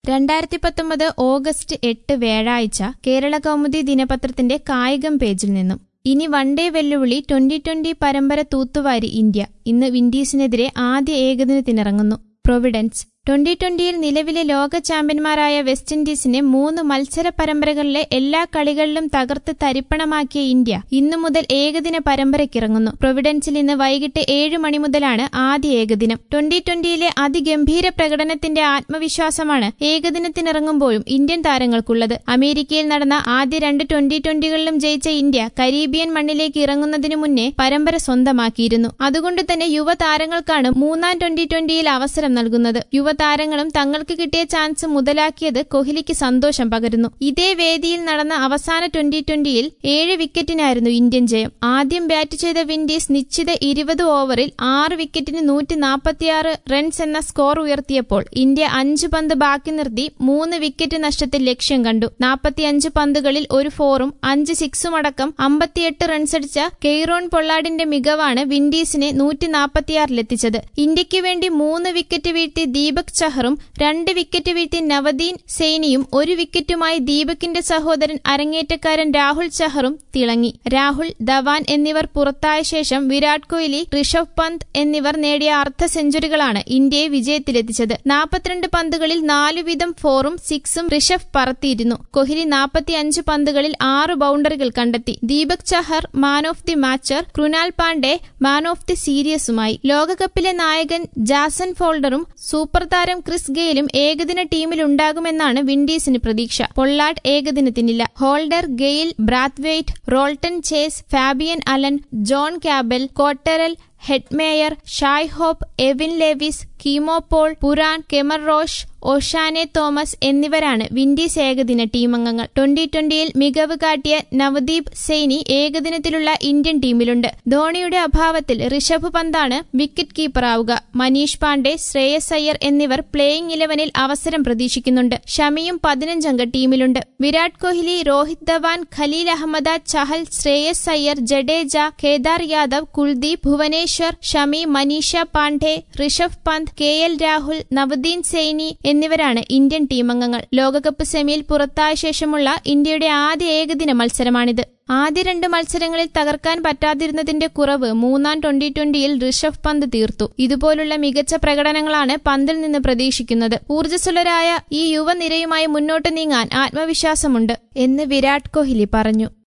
രണ്ടായിരത്തി പത്തൊമ്പത് ഓഗസ്റ്റ് എട്ട് വ്യാഴാഴ്ച കേരള കൗമുദി ദിനപത്രത്തിന്റെ കായികം പേജിൽ നിന്നും ഇനി വൺഡേ വെല്ലുവിളി ട്വന്റി ട്വന്റി പരമ്പര തൂത്തുവാരി ഇന്ത്യ ഇന്ന് വിൻഡീസിനെതിരെ ആദ്യ ഏകദിനത്തിനിറങ്ങുന്നു പ്രൊവിഡൻസ് ട്വന്റി ട്വന്റിയിൽ നിലവിലെ ലോക ചാമ്പ്യന്മാരായ വെസ്റ്റ് ഇൻഡീസിനെ മൂന്ന് മത്സര പരമ്പരകളിലെ എല്ലാ കളികളിലും തകർത്ത് തരിപ്പണമാക്കിയ ഇന്ത്യ ഇന്നു മുതൽ ഏകദിന പരമ്പരയ്ക്കിറങ്ങുന്നു പ്രൊവിഡൻസിൽ ഇന്ന് വൈകിട്ട് ഏഴ് മണി മുതലാണ് ആദ്യ ഏകദിനം ട്വന്റി ട്വന്റിയിലെ അതിഗംഭീര പ്രകടനത്തിന്റെ ആത്മവിശ്വാസമാണ് ഏകദിനത്തിനിറങ്ങുമ്പോഴും ഇന്ത്യൻ താരങ്ങൾക്കുള്ളത് അമേരിക്കയിൽ നടന്ന ആദ്യ രണ്ട് ട്വന്റി ട്വന്റികളിലും ജയിച്ച ഇന്ത്യ കരീബിയൻ മണ്ണിലേക്ക് ഇറങ്ങുന്നതിനു മുന്നേ പരമ്പര സ്വന്തമാക്കിയിരുന്നു അതുകൊണ്ട് തന്നെ യുവതാരങ്ങൾക്കാണ് മൂന്നാം ട്വന്റി ട്വന്റിയിൽ അവസരം നൽകുന്നത് യുവതാരങ്ങളും തങ്ങൾക്ക് കിട്ടിയ ചാൻസ് മുതലാക്കിയത് കോഹ്ലിക്ക് സന്തോഷം പകരുന്നു ഇതേ വേദിയിൽ നടന്ന അവസാന ട്വന്റി ട്വന്റിയിൽ ഏഴ് വിക്കറ്റിനായിരുന്നു ഇന്ത്യൻ ജയം ആദ്യം ബാറ്റ് ചെയ്ത വിൻഡീസ് നിശ്ചിത ഇരുപത് ഓവറിൽ ആറ് വിക്കറ്റിന് നൂറ്റി നാൽപ്പത്തിയാറ് റൺസ് എന്ന സ്കോർ ഉയർത്തിയപ്പോൾ ഇന്ത്യ അഞ്ച് പന്ത് ബാക്കി നിർത്തി മൂന്ന് വിക്കറ്റ് നഷ്ടത്തിൽ ലക്ഷ്യം കണ്ടു നാൽപ്പത്തിയഞ്ച് പന്തുകളിൽ ഒരു ഫോറും അഞ്ച് സിക്സും അടക്കം അമ്പത്തിയെട്ട് റൺസടിച്ച കെയ്റോൺ പൊള്ളാഡിന്റെ മികവാണ് വിൻഡീസിനെ നൂറ്റി നാൽപ്പത്തിയാറിലെത്തിച്ചത് ഇന്ത്യയ്ക്ക് വേണ്ടി മൂന്ന് വിക്കറ്റ് വീഴ്ത്തി ദീപക് ചഹറും രണ്ട് വിക്കറ്റ് വീഴ്ത്തി നവദീൻ സെയ്നിയും ഒരു വിക്കറ്റുമായി ദീപകിന്റെ സഹോദരൻ അരങ്ങേറ്റക്കാരൻ രാഹുൽ ചഹറും തിളങ്ങി രാഹുൽ ധവാൻ എന്നിവർ പുറത്തായ ശേഷം വിരാട് കോഹ്ലി ഋഷഭ് പന്ത് എന്നിവർ നേടിയ അർദ്ധ സെഞ്ചുറികളാണ് ഇന്ത്യയെ വിജയത്തിലെത്തിച്ചത് നാൽപ്പത്തിരണ്ട് പന്തുകളിൽ നാലു വീതം ഫോറും സിക്സും ഋഷഭ് പറത്തിയിരുന്നു കോഹ്ലി നാൽപ്പത്തിയഞ്ച് പന്തുകളിൽ ആറ് ബൌണ്ടറികൾ കണ്ടെത്തി Deepak Chahar man of the match Krunal Pandey man of the സീരീസുമായി ലോകകപ്പിലെ നായകൻ ജാസൻ ഫോൾഡറും സൂപ്പർ താരം ക്രിസ് ഗെയിലും ഏകദിന ടീമിലുണ്ടാകുമെന്നാണ് വിൻഡീസിന് പ്രതീക്ഷ പൊള്ളാഡ് ഏകദിനത്തിനില്ല Holder Gayle Brathwaite Roston Chase Fabian Allen John Campbell Cottrell Hetmyer Shai Hope Evin Lewis Keemo Paul Pooran Kemar Roach Oshane Thomas എന്നിവരാണ് വിൻഡീസ് ഏകദിന ടീമംഗങ്ങൾ ട്വന്റി ട്വന്റിയിൽ മികവ് കാട്ടിയ നവദീപ് സെയ്നി ഏകദിനത്തിലുള്ള ഇന്ത്യൻ ടീമിലുണ്ട് ധോണിയുടെ അഭാവത്തിൽ ഋഷഭ് പന്താണ് വിക്കറ്റ് കീപ്പറാവുക മനീഷ് പാണ്ഡെ ശ്രേയസ് അയ്യർ എന്നിവർ പ്ലേയിംഗ് ഇലവനിൽ അവസരം പ്രതീക്ഷിക്കുന്നുണ്ട് ഷമിയും പതിനഞ്ചംഗ ടീമിലുണ്ട് വിരാട് കോഹ്ലി രോഹിത് ധവാൻ ഖലീൽ അഹമ്മദ ചഹൽ ശ്രേയസ് അയ്യർ ജഡേജ കേദാർ യാദവ് കുൽദീപ് ഭുവനേശ്വർ ഷമി മനീഷ പാണ്ഡെ ഋഷഭ് പന്ത് കെ എൽ രാഹുൽ നവദീൻ സെയ്നി എന്നിവരാണ് ഇന്ത്യൻ ടീമംഗങ്ങൾ ലോകകപ്പ് സെമിയിൽ പുറത്തായ ശേഷമുള്ള ഇന്ത്യയുടെ ആദ്യ ഏകദിന മത്സരമാണിത് ആദ്യ രണ്ട് മത്സരങ്ങളിൽ തകർക്കാൻ പറ്റാതിരുന്നതിന്റെ കുറവ് മൂന്നാം ട്വന്റി ട്വന്റിയിൽ ഋഷഭ് പന്ത് തീർത്തു ഇതുപോലുള്ള മികച്ച പ്രകടനങ്ങളാണ് പന്തിൽ നിന്ന് പ്രതീക്ഷിക്കുന്നത് ഊർജ്ജസ്വലരായ ഈ യുവനിരയുമായി മുന്നോട്ട് നീങ്ങാൻ ആത്മവിശ്വാസമുണ്ട് എന്ന് വിരാട് കോഹ്ലി പറഞ്ഞു